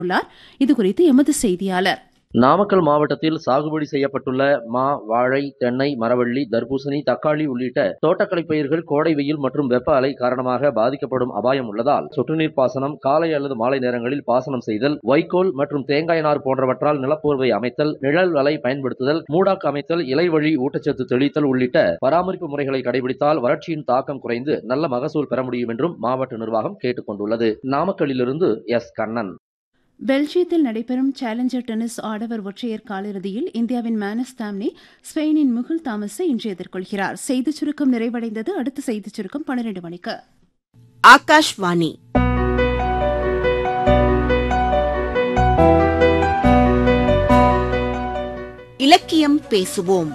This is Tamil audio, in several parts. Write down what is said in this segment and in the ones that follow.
உள்ளார் இதுகுறித்து எமது செய்தியாளர் நாமக்கல் மாவட்டத்தில் சாகுபடி செய்யப்பட்டுள்ள மா வாழை தென்னை மரவள்ளி தர்பூசணி தக்காளி உள்ளிட்ட தோட்டக்கலை பயிர்கள் கோடை வெயில் மற்றும் வெப்ப அலை காரணமாக பாதிக்கப்படும் அபாயம் உள்ளதால் சொட்டுநீர் பாசனம் காலை அல்லது மாலை நேரங்களில் பாசனம் செய்தல் வைக்கோல் மற்றும் தேங்காய் நார் போன்றவற்றால் நிலப்போர்வை அமைத்தல் நிழல் வலை பயன்படுத்துதல் மூடாக்கு அமைத்தல் இலை வழி ஊட்டச்சத்து தெளித்தல் உள்ளிட்ட பராமரிப்பு முறைகளை கடைபிடித்தால் வறட்சியின் தாக்கம் குறைந்து நல்ல மகசூல் பெற முடியும் என்றும் மாவட்ட நிர்வாகம் கேட்டுக் கொண்டுள்ளது நாமக்கல்லிலிருந்து எஸ் கண்ணன் பெல்ஜியத்தில் நடைபெறும் சேலஞ்சர் டென்னிஸ் ஆடவர் ஒற்றையர் காலிறுதியில் இந்தியாவின் மேனஸ் தாம்னே ஸ்பெயினின் முகுல் தாமஸை இன்று எதிர்கொள்கிறார் செய்திச் சுருக்கம் நிறைவடைந்தது அடுத்த செய்திச் சுருக்கம் பன்னிரண்டு மணிக்கு ஆகாஷ்வாணி இலக்கியம் பேசுவோம்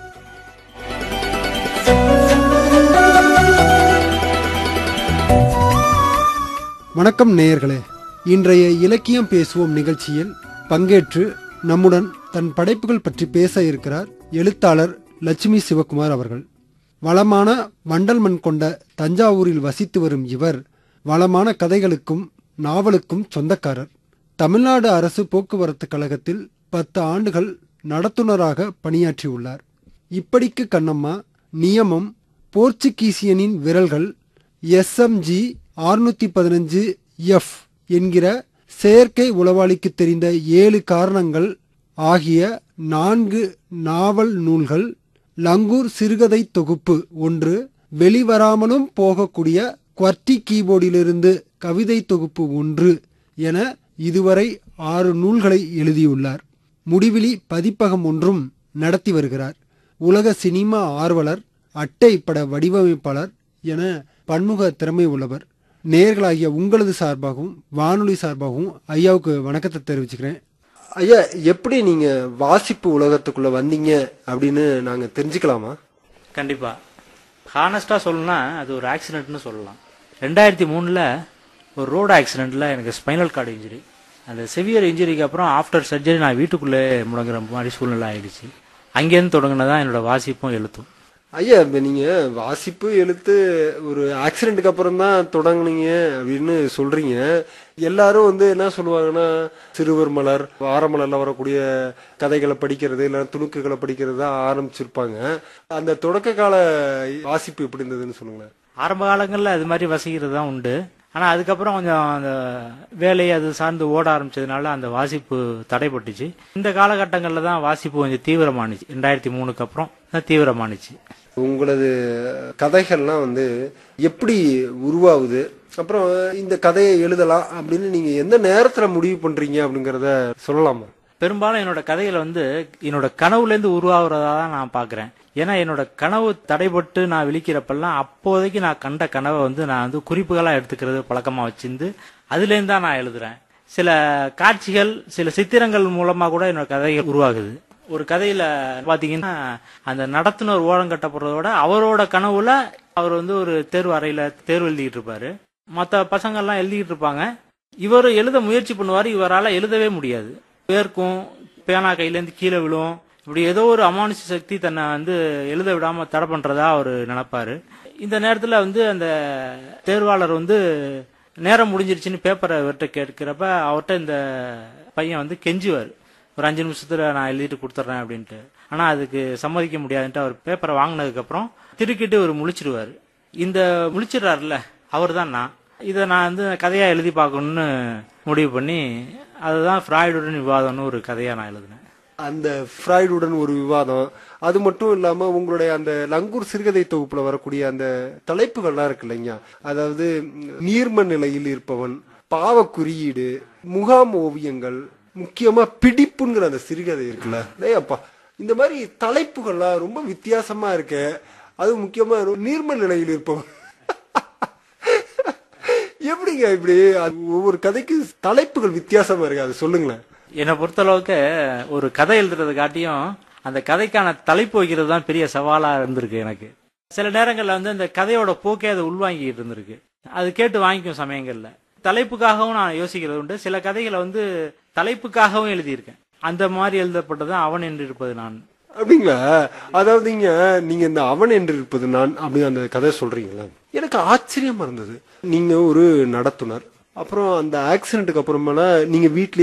வணக்கம் நேயர்களே இன்றைய இலக்கியம் பேசுவோம் நிகழ்ச்சியில் பங்கேற்று நம்முடன் தன் படைப்புகள் பற்றி பேச இருக்கிறார் எழுத்தாளர் லட்சுமி சிவகுமார் அவர்கள் வளமான வண்டல் மண் கொண்ட தஞ்சாவூரில் வசித்து வரும் இவர் வளமான கதைகளுக்கும் நாவலுக்கும் சொந்தக்காரர் தமிழ்நாடு அரசு போக்குவரத்து கழகத்தில் பத்து ஆண்டுகள் நடத்துனராக பணியாற்றியுள்ளார் இப்படிக்கு கண்ணம்மா நியமம் போர்ச்சுகீசியனின் விரல்கள் எஸ்எம்ஜி ஆறுநூத்தி பதினஞ்சு எஃப் என்கிற செயற்கை உளவாளிக்கு தெரிந்த ஏழு காரணங்கள் ஆகிய நான்கு நாவல் நூல்கள் லங்கூர் சிறுகதை தொகுப்பு ஒன்று வெளிவராமலும் போகக்கூடிய குவர்ட்டி கீபோர்டிலிருந்து கவிதை தொகுப்பு ஒன்று என இதுவரை ஆறு நூல்களை எழுதியுள்ளார் முடிவிலி பதிப்பகம் ஒன்றும் நடத்தி வருகிறார் உலக சினிமா ஆர்வலர் அட்டை பட வடிவமைப்பாளர் என பன்முக திறமை உள்ளவர் நேர்களாகிய உங்களது சார்பாகவும் வானொலி சார்பாகவும் ஐயாவுக்கு வணக்கத்தை தெரிவிச்சுக்கிறேன் ஐயா எப்படி நீங்க வாசிப்பு உலகத்துக்குள்ள வந்தீங்க அப்படின்னு நாங்க தெரிஞ்சுக்கலாமா கண்டிப்பா ஹானஸ்டா சொல்லணும்னா அது ஒரு ஆக்சிடென்ட்னு சொல்லலாம் ரெண்டாயிரத்தி மூணுல ஒரு ரோடு ஆக்சிடென்ட்ல எனக்கு ஸ்பைனல் கார்டு இன்ஜுரி அந்த சிவியர் இன்ஜுரிக்கு அப்புறம் ஆஃப்டர் சர்ஜரி நான் வீட்டுக்குள்ளே முடங்குற மாதிரி சூழ்நிலை ஆயிடுச்சு அங்கேருந்து தொடங்கினதான் என்னோட வாசிப்பும் எழுத்தும் ஐயா இப்ப நீங்க வாசிப்பு எழுத்து ஒரு ஆக்சிடென்ட்டுக்கு அப்புறம் தான் தொடங்குனீங்க அப்படின்னு சொல்றீங்க எல்லாரும் வந்து என்ன சொல்லுவாங்கன்னா சிறுவர் மலர் வாரமலர்ல வரக்கூடிய கதைகளை படிக்கிறது இல்ல துணுக்குகளை படிக்கிறது தான் ஆரம்பிச்சிருப்பாங்க அந்த தொடக்க கால வாசிப்பு எப்படி இருந்ததுன்னு சொல்லுங்களேன் ஆரம்ப காலங்களில் அது மாதிரி வசிக்கிறது தான் உண்டு ஆனால் அதுக்கப்புறம் கொஞ்சம் அந்த வேலை அது சார்ந்து ஓட ஆரம்பிச்சதுனால அந்த வாசிப்பு தடைப்பட்டுச்சு இந்த காலகட்டங்களில் தான் வாசிப்பு கொஞ்சம் தீவிரமானுச்சு ரெண்டாயிரத்தி மூணுக்கு அப்புறம் தான் தீவிரமானுச்சு உங்களது கதைகள்லாம் வந்து எப்படி உருவாகுது அப்புறம் இந்த கதையை எழுதலாம் அப்படின்னு நீங்க எந்த நேரத்துல முடிவு பண்றீங்க அப்படிங்கறத சொல்லலாமா பெரும்பாலும் என்னோட கதைகளை வந்து என்னோட கனவுலேருந்து உருவாகிறதா தான் நான் பார்க்குறேன் ஏன்னா என்னோட கனவு தடைபட்டு நான் விழிக்கிறப்பெல்லாம் அப்போதைக்கு நான் கண்ட கனவை வந்து நான் வந்து குறிப்புகளாக எடுத்துக்கிறது பழக்கமாக வச்சிருந்து அதுலேருந்து தான் நான் எழுதுறேன் சில காட்சிகள் சில சித்திரங்கள் மூலமாக கூட என்னோட கதைகள் உருவாகுது ஒரு கதையில பாத்தீங்கன்னா அந்த நடத்துனர் ஓரம் கட்டப்படுறதோட அவரோட கனவுல அவர் வந்து ஒரு தேர்வு அறையில தேர்வு எழுதிட்டு இருப்பாரு மற்ற பசங்கள்லாம் எழுதிட்டு இருப்பாங்க இவர் எழுத முயற்சி பண்ணுவார் இவரால் எழுதவே முடியாது பேர்க்கும் பேனா கையிலேருந்து கீழே விழும் இப்படி ஏதோ ஒரு அமானுஷ சக்தி தன்னை வந்து எழுத விடாம தடை பண்றதா அவர் நினைப்பாரு இந்த நேரத்துல வந்து அந்த தேர்வாளர் வந்து நேரம் முடிஞ்சிருச்சுன்னு பேப்பரை இவர்கிட்ட கேட்கிறப்ப அவர்கிட்ட இந்த பையன் வந்து கெஞ்சுவார் ஒரு அஞ்சு நிமிஷத்துல நான் எழுதிட்டு கொடுத்துட்றேன் அப்படின்ட்டு ஆனா அதுக்கு சம்மதிக்க முடியாதுன்ட்டு அவர் பேப்பரை வாங்கினதுக்கு அப்புறம் திருக்கிட்டு ஒரு முழிச்சிடுவாரு இந்த முழிச்சிடுறாருல அவர் தான் நான் இதை நான் வந்து கதையா எழுதி பார்க்கணும்னு முடிவு பண்ணி அதுதான் ஃப்ராய்டுடன் விவாதம்னு ஒரு கதையா நான் எழுதினேன் அந்த ஃப்ராய்டுடன் ஒரு விவாதம் அது மட்டும் இல்லாம உங்களுடைய அந்த லங்கூர் சிறுகதை தொகுப்புல வரக்கூடிய அந்த தலைப்புகள்லாம் இருக்கு இல்லைங்க அதாவது நீர்ம நிலையில் இருப்பவன் பாவ குறியீடு முகாம் ஓவியங்கள் முக்கியமா பிடிப்புங்கிற அந்த சிறுகதை இருக்குல்ல டேய் அப்பா இந்த மாதிரி தலைப்புகள்லாம் ரொம்ப வித்தியாசமா இருக்கு அது முக்கியமா நீர்ம நிலையில் இருப்பவன் எப்படிங்க இப்படி அது ஒவ்வொரு கதைக்கு தலைப்புகள் வித்தியாசமா இருக்கு அது சொல்லுங்களேன் என்னை பொறுத்தளவுக்கு ஒரு கதை எழுதுறது காட்டியும் அந்த கதைக்கான தலைப்பு வைக்கிறது தான் பெரிய சவாலா இருந்திருக்கு எனக்கு சில நேரங்கள்ல வந்து அந்த கதையோட போக்கே அதை உள்வாங்கிட்டு இருந்திருக்கு அது கேட்டு வாங்கிக்கும் சமயங்கள்ல தலைப்புக்காகவும் நான் யோசிக்கிறது உண்டு சில கதைகளை வந்து தலைப்புக்காகவும் எழுதியிருக்கேன் அந்த மாதிரி எழுதப்பட்டதான் அவன் என்று இருப்பது நான் அப்படிங்களா அதாவதுங்க நீங்க இந்த அவன் என்று இருப்பது நான் அப்படி அந்த கதை சொல்றீங்களா எனக்கு ஆச்சரியமா இருந்தது நீங்க ஒரு நடத்துனர் அப்புறம் அந்த ஆக்சிடென்ட்டுக்கு அப்புறமேல நீங்க வீட்லயே